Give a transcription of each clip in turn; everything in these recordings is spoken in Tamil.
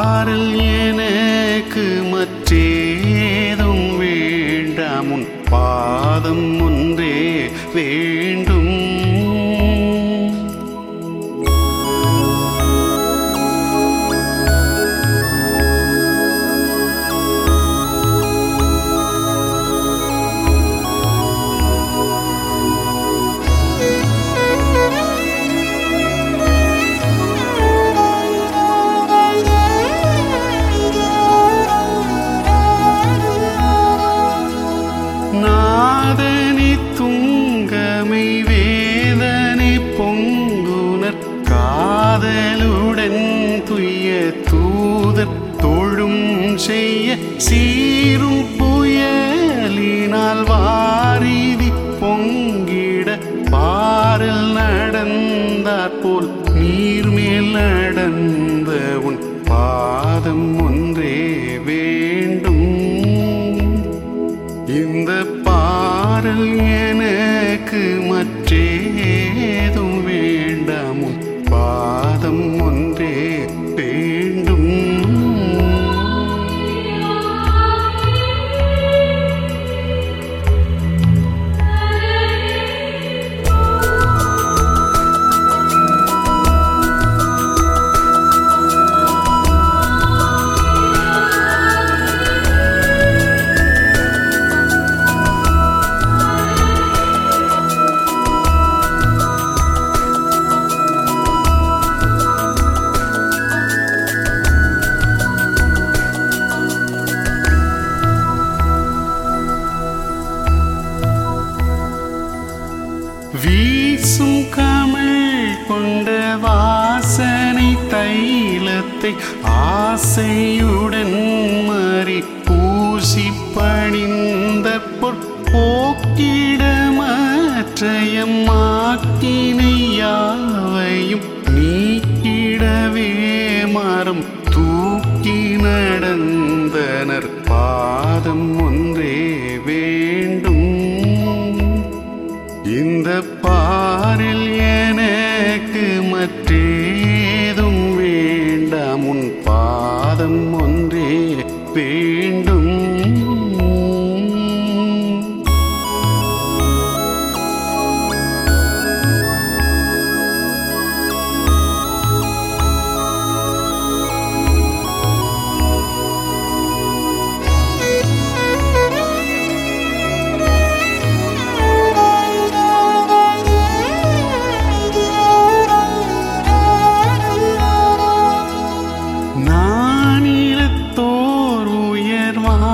பாரல் எனக்கு மற்றேதும் வேண்டாம் உன் பாதம் ஒன்றே வேண்டும் நாதனி துங்கமை வேதனை பொங்குனர் காதலுடன் துய தூதர் தொழும் செய்ய சீரும் புயலினால் வாரிதி பொங்கிட பாரில் நடந்தாற் போல் நீர்மேல் நடந்த உன் பாதம் ஒன்றே வேண்டும் இந்த பாடல் எனக்கு மற்றேதும் வேண்டாம் உன் பாதம் ஒன்றே வேண்டும் வீசும் கமிழ் கொண்ட வாசனை தைலத்தை ஆசையுடன் மாறி பூசி பணிந்த பொற்போக்கிட மற்றையம் மாக்கினை யாவையும் நீக்கிடவே மரம் தூக்கி நடந்தனர் பாதம் ஒன்றே வேண்டும் இந்த பாரில் எனக்கு மற்றேதும் வேண்டாம் உன் பாதம் ஒன்றே வேண்டும் நானிலத்தோர் உயர்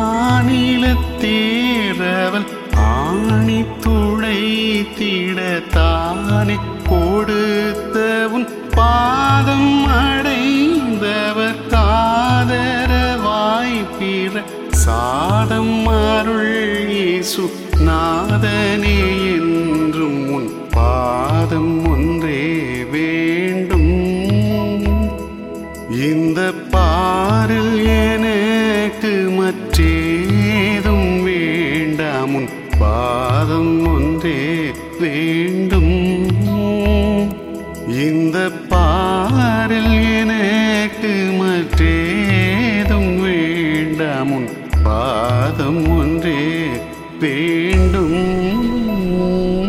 வானிலத்தேரவல் ஆணி துளை திடத்தானே கொடுத்த உன் பாதம் அடைந்தவர் காதரவாய் பிற சாதம் அருள் இயேசு நாதனே என்றும் உன் பாதம் ஒன்றே வேண்டும் இந்த பாரில் எனக்கு மற்றேதும் வேண்டாம் உன் பாதம் ஒன்றே வேண்டும் இந்த பாரில் எனக்கு மற்றேதும் வேண்டாம் உன் பாதம் ஒன்றே வேண்டும்